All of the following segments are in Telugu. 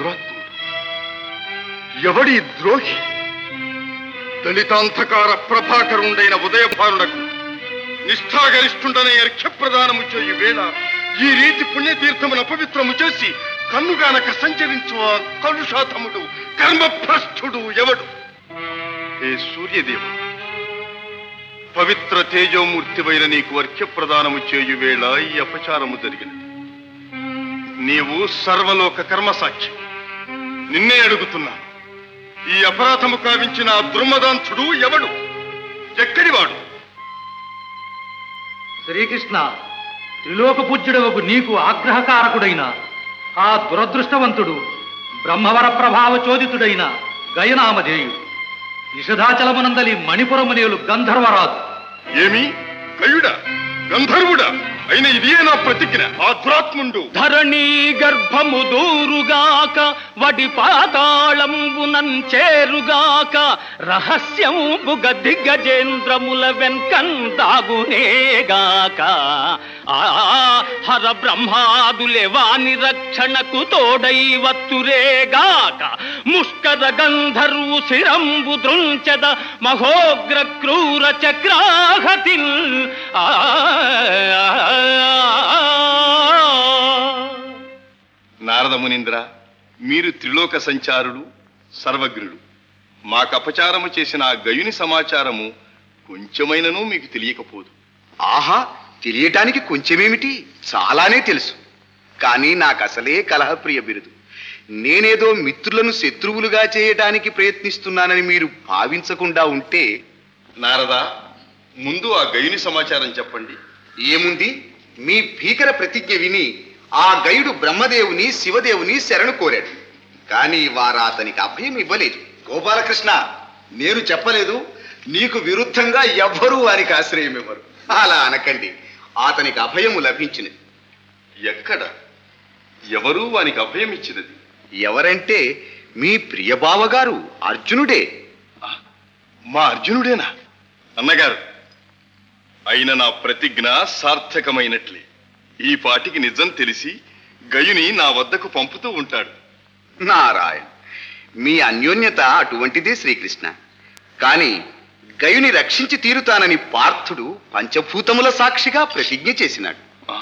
దురాత్ముడు ఎవడి ద్రోహి దళితాంధకార ప్రభాకరుండైన ఉదయభానుడకు నిష్ఠాగరిష్ఠుండనే అర్ఘ్యప్రదానము చేయు వేళ ఈ రీతి పుణ్యతీర్థమును అపవిత్రము చేసి కన్నుగానక సంచరించు ఆ కలుషాతముడు కర్మభ్రష్టుడు ఎవడు ఏ సూర్యదేవ పవిత్ర తేజోమూర్తివైన నీకు అర్ఘ్యప్రదానము చేయు వేళ ఈ అపచారము జరిగినది నీవు సర్వలోక కర్మసాక్షి నిన్నే అడుగుతున్నాను ఈ అపరాధము కావించిన ఆ దుర్మదాంతుడు ఎవడు ఎక్కడివాడు శ్రీకృష్ణ త్రిలోక పూజ్యుడవకు నీకు ఆగ్రహకారకుడైన ఆ దురదృష్టవంతుడు బ్రహ్మవర ప్రభావ చోదితుడైన గయనామధేయుడు నిషధాచలమునందలి మణిపురమునేలు గంధర్వరాజు ఏమి కయుడా గంధర్వుడా అయిన ఇదే నా ప్రతిజ్ఞ ఆ దురాత్ముండు ధరణీ గర్భము దూరుగాక వడి పాతాళంబునం చేరుగాక రహస్యంబుగ దిగ్గజేంద్రముల వెన్కన్ దాగునేగాక ఆ హర బ్రహ్మాదులే వాని రక్షణకు తోడై వత్తురేగాక ముష్కర గంధర్వు శిరంబు దృంచద మహోగ్ర క్రూర చక్రాహతిల్ ఆ నారద మునీంద్ర మీరు త్రిలోక సంచారుడు సర్వజ్ఞుడు మాకు అపచారము చేసిన ఆ గయుని సమాచారము కొంచెమైనను మీకు తెలియకపోదు ఆహా తెలియటానికి కొంచెమేమిటి చాలానే తెలుసు కానీ నాకు అసలే కలహప్రియ బిరుదు నేనేదో మిత్రులను శత్రువులుగా చేయటానికి ప్రయత్నిస్తున్నానని మీరు భావించకుండా ఉంటే నారద ముందు ఆ గయుని సమాచారం చెప్పండి ఏముంది మీ భీకర ప్రతిజ్ఞ విని ఆ గయుడు బ్రహ్మదేవుని శివదేవుని శరణు కోరాడు కానీ వారు అతనికి అభయం ఇవ్వలేదు గోపాలకృష్ణ నేను చెప్పలేదు నీకు విరుద్ధంగా ఎవ్వరూ వారికి ఆశ్రయం ఇవ్వరు అలా అనకండి అతనికి అభయము లభించినది ఎక్కడ ఎవరు వానికి అభయం ఇచ్చినది ఎవరంటే మీ ప్రియబావగారు అర్జునుడే మా అర్జునుడేనా అన్నగారు అయిన నా ప్రతిజ్ఞ సార్థకమైనట్లే ఈ పాటికి నిజం తెలిసి గయుని నా వద్దకు పంపుతూ ఉంటాడు నారాయణ మీ అన్యోన్యత అటువంటిదే శ్రీకృష్ణ కానీ గయుని రక్షించి తీరుతానని పార్థుడు పంచభూతముల సాక్షిగా ప్రతిజ్ఞ చేసినాడు ఆ?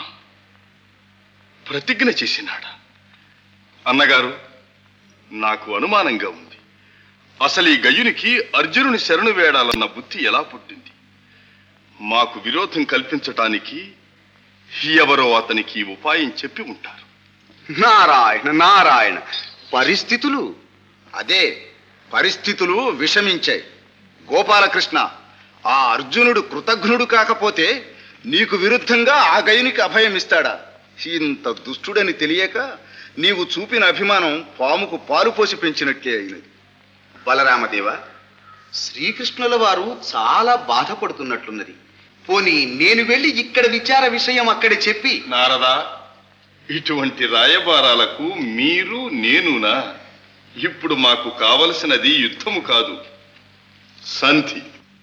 ప్రతిజ్ఞ చేసినాడా అన్నగారు నాకు అనుమానంగా ఉంది అసలు ఈ గయునికి అర్జునుని శరణు వేడాలన్న బుద్ధి ఎలా పుట్టింది మాకు విరోధం కల్పించటానికి ఎవరో అతనికి ఈ ఉపాయం చెప్పి ఉంటారు నారాయణ నారాయణ పరిస్థితులు అదే పరిస్థితులు విషమించాయి గోపాలకృష్ణ ఆ అర్జునుడు కృతజ్ఞుడు కాకపోతే నీకు విరుద్ధంగా ఆ గయునికి అభయం ఇస్తాడా ఇంత దుష్టుడని తెలియక నీవు చూపిన అభిమానం పాముకు పాలు పోసి పెంచినట్లే అయినది బలరామదేవ శ్రీకృష్ణుల వారు చాలా బాధపడుతున్నట్లున్నది పోనీ నేను వెళ్ళి ఇక్కడ విచార విషయం అక్కడ చెప్పి నారదా ఇటువంటి రాయబారాలకు మీరు నేనునా ఇప్పుడు మాకు కావలసినది యుద్ధము కాదు సంధి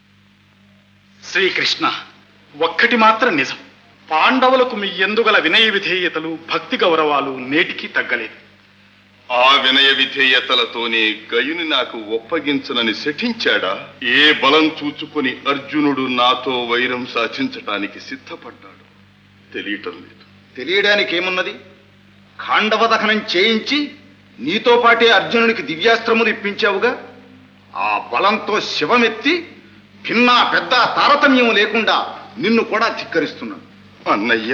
శ్రీకృష్ణ ఒక్కటి మాత్రం నిజం పాండవులకు మీ ఎందుగల వినయ విధేయతలు భక్తి గౌరవాలు నేటికి తగ్గలేదు ఆ వినయ విధేయతలతోనే గయుని నాకు ఒప్పగించనని శఠించాడా ఏ బలం చూచుకొని అర్జునుడు నాతో వైరం సాధించటానికి సిద్ధపడ్డాడు తెలియటం లేదు తెలియడానికి ఏమున్నది ఖాండవ దహనం చేయించి నీతో పాటే అర్జునునికి దివ్యాస్త్రములు ఇప్పించావుగా ఆ బలంతో శివమెత్తి భిన్న పెద్ద తారతమ్యం లేకుండా నిన్ను కూడా ధిక్కరిస్తున్నాను అన్నయ్య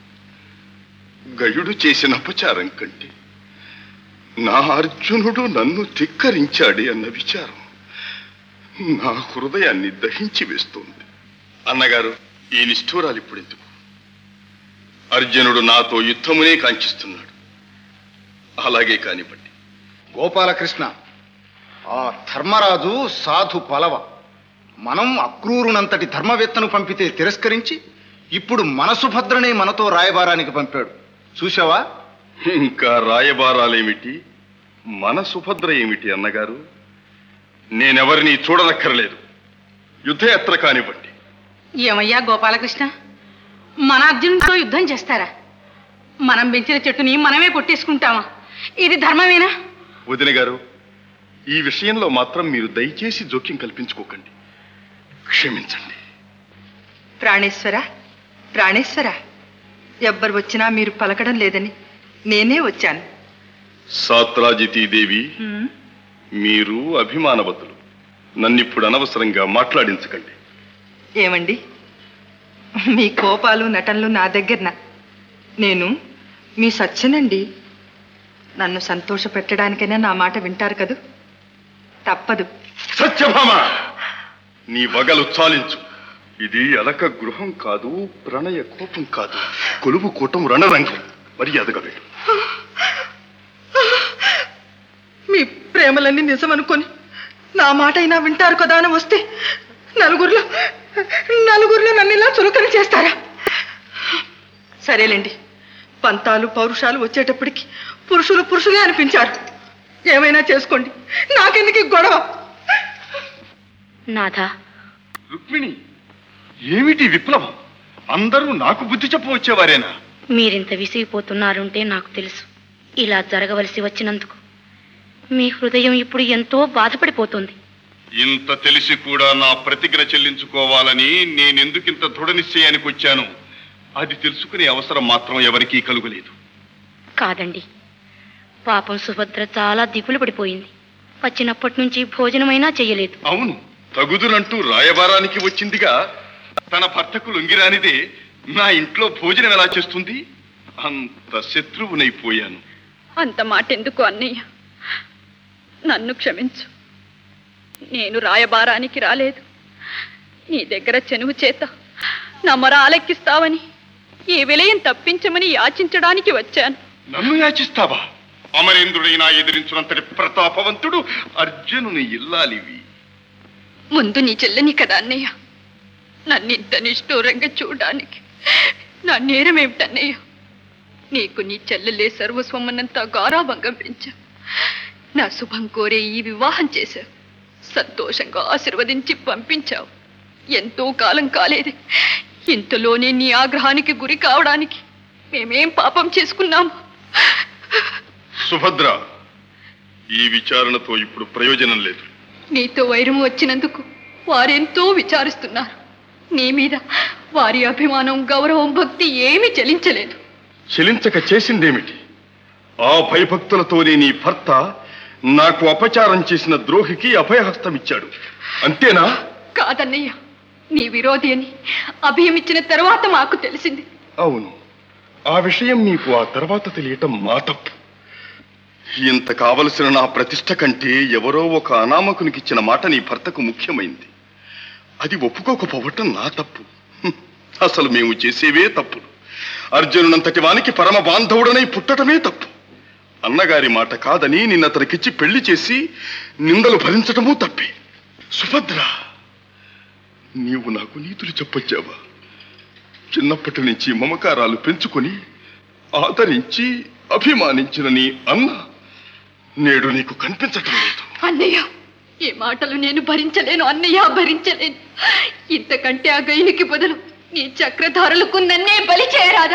గయుడు చేసిన అపచారం కంటే నా అర్జునుడు నన్ను ధిక్కరించాడే అన్న విచారం నా హృదయాన్ని దహించి వేస్తోంది అన్నగారు ఈ నిష్ఠూరాలు ఇప్పుడు ఎందుకు అర్జునుడు నాతో యుద్ధమునే కాంక్షిస్తున్నాడు అలాగే కానివ్వండి గోపాలకృష్ణ ఆ ధర్మరాజు సాధు పలవ మనం అక్రూరునంతటి ధర్మవేత్తను పంపితే తిరస్కరించి ఇప్పుడు మన సుభద్రనే మనతో రాయబారానికి పంపాడు చూశావా ఇంకా రాయబారాలేమిటి మన సుభద్ర ఏమిటి అన్నగారు నేనెవరిని చూడనక్కర్లేదు యుద్ధయాత్ర కానివ్వండి ఏమయ్యా గోపాలకృష్ణ మన అర్జునుడితో యుద్ధం చేస్తారా మనం పెంచిన చెట్టుని మనమే కొట్టేసుకుంటామా ఇది ధర్మమేనా వదిన గారు ఈ విషయంలో మాత్రం మీరు దయచేసి జోక్యం కల్పించుకోకండి క్షమించండి ప్రాణేశ్వర ప్రాణేశ్వర ఎవ్వరు వచ్చినా మీరు పలకడం లేదని నేనే వచ్చాను సాత్రాజితీదేవి మీరు అభిమానవతులు నన్నిప్పుడు అనవసరంగా మాట్లాడించకండి ఏమండి మీ కోపాలు నటనలు నా దగ్గరన నేను మీ సత్యనండి నన్ను సంతోష పెట్టడానికైనా నా మాట వింటారు కదూ తప్పదు సత్యభామ నీ వగలు చాలించు ఇది అలక గృహం కాదు ప్రణయ కోపం కాదు కొలువు కూటం రణరంగం మర్యాదగా వెళ్ళు మీ ప్రేమలన్నీ నిజమనుకొని నా మాట అయినా వింటారు కదా అని వస్తే నలుగురిలో నలుగురిలో నన్ను ఇలా చులకన చేస్తారా సరేలేండి పంతాలు పౌరుషాలు వచ్చేటప్పటికి పురుషులు పురుషులే అనిపించారు ఏమైనా చేసుకోండి నాకెందుకు ఈ గొడవ నాథా రుక్మిణి ఏమిటి విప్లవం అందరూ నాకు బుద్ధి చెప్పవచ్చేవారేనా మీరింత విసిగిపోతున్నారుంటే నాకు తెలుసు ఇలా జరగవలసి వచ్చినందుకు మీ హృదయం ఇప్పుడు ఎంతో బాధపడిపోతుంది ఇంత తెలిసి కూడా నా ప్రతిజ్ఞ చెల్లించుకోవాలని నేనెందుకింత దృఢ నిశ్చయానికి వచ్చాను అది తెలుసుకునే అవసరం మాత్రం ఎవరికీ కలుగలేదు కాదండి పాపం సుభద్ర చాలా దిగులు పడిపోయింది వచ్చినప్పటి నుంచి భోజనమైనా చెయ్యలేదు అవును తగుదునంటూ రాయబారానికి వచ్చిందిగా తన భర్తకు లొంగిరానిదే నా ఇంట్లో భోజనం ఎలా చేస్తుంది అంత శత్రువునైపోయాను అంత మాట ఎందుకు అన్నయ్య నన్ను క్షమించు నేను రాయబారానికి రాలేదు నీ దగ్గర చెనువు చేత నా మొర ఆలెక్కిస్తావని ఈ విలయం తప్పించమని యాచించడానికి వచ్చాను నన్ను యాచిస్తావా అమరేంద్రుడైనా ఎదిరించినంతటి ప్రతాపవంతుడు అర్జునుని ఇల్లాలివి ముందు నీ చెల్లని కదా అన్నయ్య నన్ను ఇంత నిష్ఠూరంగా చూడడానికి నా నేరం ఏమిటన్నయ్య నీకు నీ చెల్లెలే సర్వస్వమన్నంత గారాభంగం పెంచా నా శుభం కోరే ఈ వివాహం చేశావు సంతోషంగా ఆశీర్వదించి పంపించావు ఎంతో కాలం కాలేదు ఇంతలోనే నీ ఆగ్రహానికి గురి కావడానికి మేమేం పాపం చేసుకున్నాము సుభద్ర ఈ విచారణతో ఇప్పుడు ప్రయోజనం లేదు నీతో వైరం వచ్చినందుకు వారెంతో విచారిస్తున్నారు నీ మీద వారి అభిమానం గౌరవం భక్తి ఏమీ చెలించలేదు చెలించక చేసిందేమిటి ఆ భయభక్తులతోనే నీ భర్త నాకు అపచారం చేసిన ద్రోహికి అభయహస్తమిచ్చాడు అంతేనా కాదన్నయ్య నీ విరోధి అని అభయమిచ్చిన తర్వాత మాకు తెలిసింది అవును ఆ విషయం నీకు ఆ తర్వాత తెలియటం మా తప్పు ఇంత కావలసిన నా ప్రతిష్ట కంటే ఎవరో ఒక అనామకునికిచ్చిన మాట నీ భర్తకు ముఖ్యమైంది అది ఒప్పుకోకపోవటం నా తప్పు హ్మ్. అసలు మేము చేసేవే తప్పులు అర్జునునంతటి వానికి పరమ బాంధవుడనై పుట్టటమే తప్పు అన్నగారి మాట కాదని నిన్న అతనికిచ్చి పెళ్లి చేసి నిందలు భరించటమూ తప్పే సుభద్ర నీవు నాకు నీతులు చెప్పొచ్చావా చిన్నప్పటి నుంచి మమకారాలు పెంచుకొని ఆదరించి అభిమానించిన నీ అన్న నేడు నీకు కనిపించటం లేదు అన్నయ్య ఈ మాటలు నేను భరించలేను అన్నయ్య భరించలేను ఇంతకంటే ఆ గైనికి బదులు నీ చక్రధారులకు నన్నే బలి చేయరాదా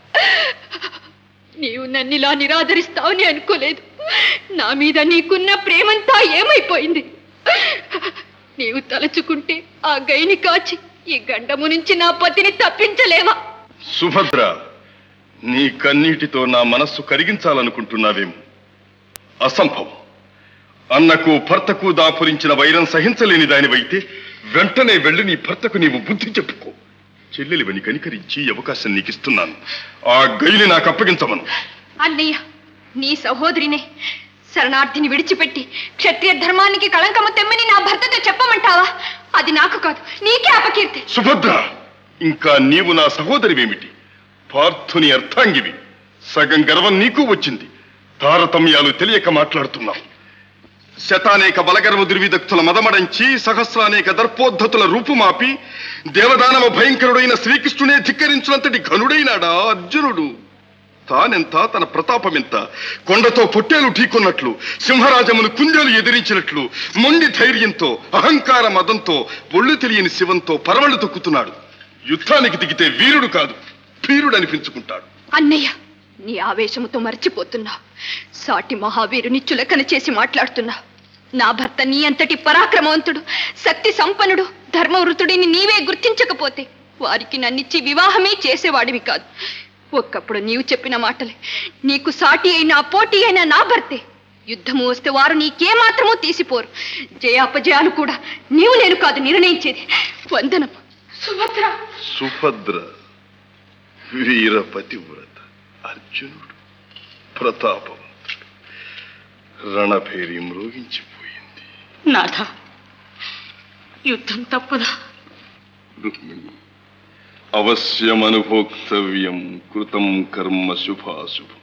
నీవు నన్నిలా నిరాదరిస్తావని అనుకోలేదు నా మీద నీకున్న ప్రేమంతా ఏమైపోయింది నీవు తలుచుకుంటే ఆ గైని కాచి ఈ గండము నుంచి నా పతిని తప్పించలేవా సుభద్ర నీ కన్నీటితో నా మనస్సు కరిగించాలనుకుంటున్నావేమో అసంభవం అన్నకు భర్తకు దాపురించిన వైరం సహించలేని దానివైతే వెంటనే వెళ్ళి నీ భర్తకు నీవు బుద్ధి చెప్పుకో చెల్లెలివని కనికరించి ఈ అవకాశం నీకు ఇస్తున్నాను ఆ గైని నాకు అప్పగించమను అన్నయ్య నీ సహోదరినే శరణార్థిని విడిచిపెట్టి క్షత్రియ ధర్మానికి కళంకము తెమ్మని నా భర్తతో చెప్పమంటావా అది నాకు కాదు నీకే అపకీర్తి సుభద్ర ఇంకా నీవు నా సహోదరివేమిటి పార్థుని అర్థాంగివి సగం గర్వం నీకు వచ్చింది తారతమ్యాలు తెలియక మాట్లాడుతున్నావు శతానేక బలగర్వ దుర్విదక్తుల మదమడంచి సహస్రానేక దర్పోద్ధతుల రూపుమాపి దేవదానవ భయంకరుడైన శ్రీకృష్ణునే ధిక్కరించినంతటి ఘనుడైనాడా అర్జునుడు తానెంత తన ప్రతాపమెంత కొండతో పొట్టేలు ఢీకొన్నట్లు సింహరాజమును కుందేలు ఎదిరించినట్లు మొండి ధైర్యంతో అహంకార మదంతో ఒళ్ళు తెలియని శివంతో పరవళ్ళు తొక్కుతున్నాడు యుద్ధానికి దిగితే వీరుడు కాదు భీరుడు అనిపించుకుంటాడు అన్నయ్య నీ ఆవేశముతో మర్చిపోతున్నావు సాటి మహావీరుని చులకన చేసి మాట్లాడుతున్నా నా భర్త నీ అంతటి పరాక్రమవంతుడు శక్తి సంపన్నుడు ధర్మవృతుడిని నీవే గుర్తించకపోతే వారికి నన్నిచ్చి వివాహమే చేసేవాడివి కాదు ఒక్కప్పుడు నీవు చెప్పిన మాటలే నీకు సాటి అయిన పోటీ అయిన నా భర్తే యుద్ధము వస్తే వారు నీకేమాత్రమూ తీసిపోరు జయాపజయాలు కూడా నీవు నేను కాదు నిర్ణయించేది వందనం సుభద్ర సుభద్ర వీరపతివ్రత అర్జునుడు ప్రతాపవంతుడు రణభేరి మ్రోగించిపోయింది నాథ యుద్ధం తప్పదా రుక్మిణి అవశ్యమనుభోక్తవ్యం కృతం కర్మ శుభాశుభం